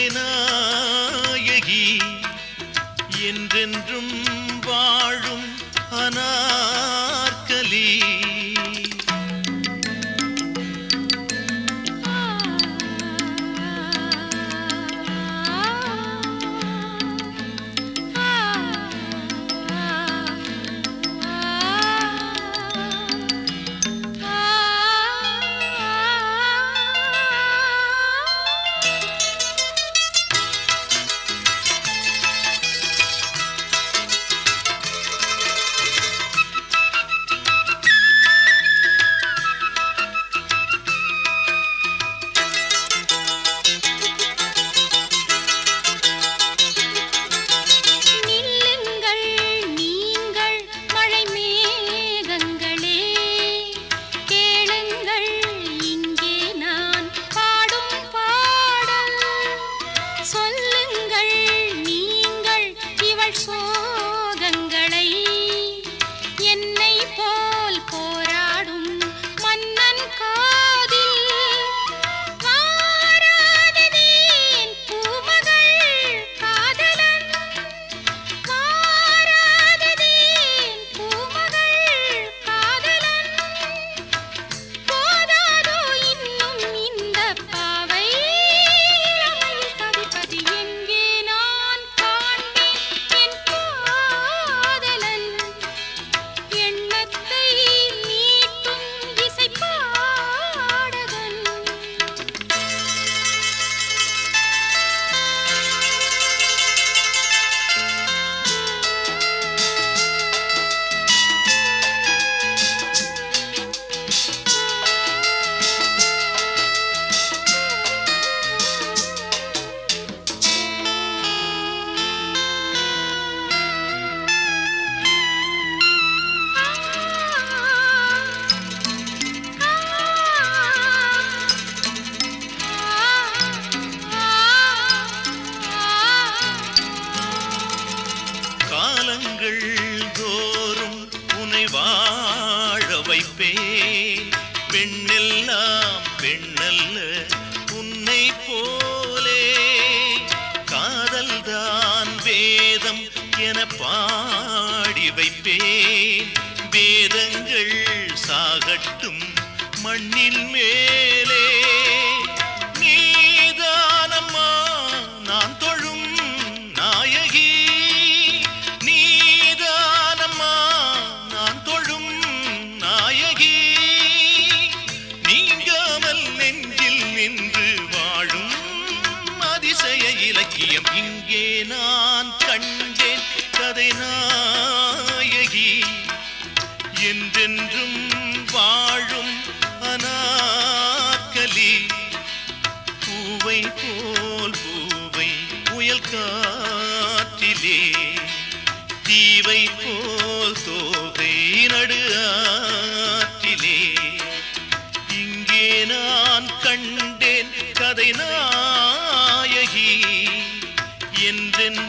கதைநாயகி என்றென்றும் வாழும் அனார்கலி நில்லுங்கள் நீங்கள் மழை மேகங்களே கேளுங்கள் இங்கே நான் பாடும் பாடல் சொல்லுங்கள் நீங்கள் இவள் சோகங்களை என்னை போல் போராடும் மன்னன் காதில் வாராததேன் பூமகள் காதலன் மாறாததேன் பூமகள் காதலன் போதாதோ இன்னும் இந்த பாவை இளமை தவிப்பது எங்கே நான் காண்பேன் என் காதலன் எண்ணத்தை மீட்டும் இசைப்பாடகன் காலங்கள் தோறும் உனை வாழ வைப்பேன் பெண்ணெல்லாம் பெண்ணல்ல உன்னை போலே காதல்தான் வேதம் என பாடி வைப்பேன் வேதங்கள் சாகட்டும் மண்ணின் மேலே நீதானம்மா நான் தொழும் நாயகி நீதானம்மா நான் தொழும் நாயகி நீங்காமல் நெஞ்சில் நின்று வாழும் அதிசய இலக்கியம் இங்கே நான் கண்டேன் கதை நாயகி என்றென்றும் வாழும் அனாக்கலி பூவை போல் பூவை புயல் காற்றிலே தீவை போல் தோகை நடு ஆற்றிலே இங்கே நான் கண்டேன் கதை நாயகி என்றென்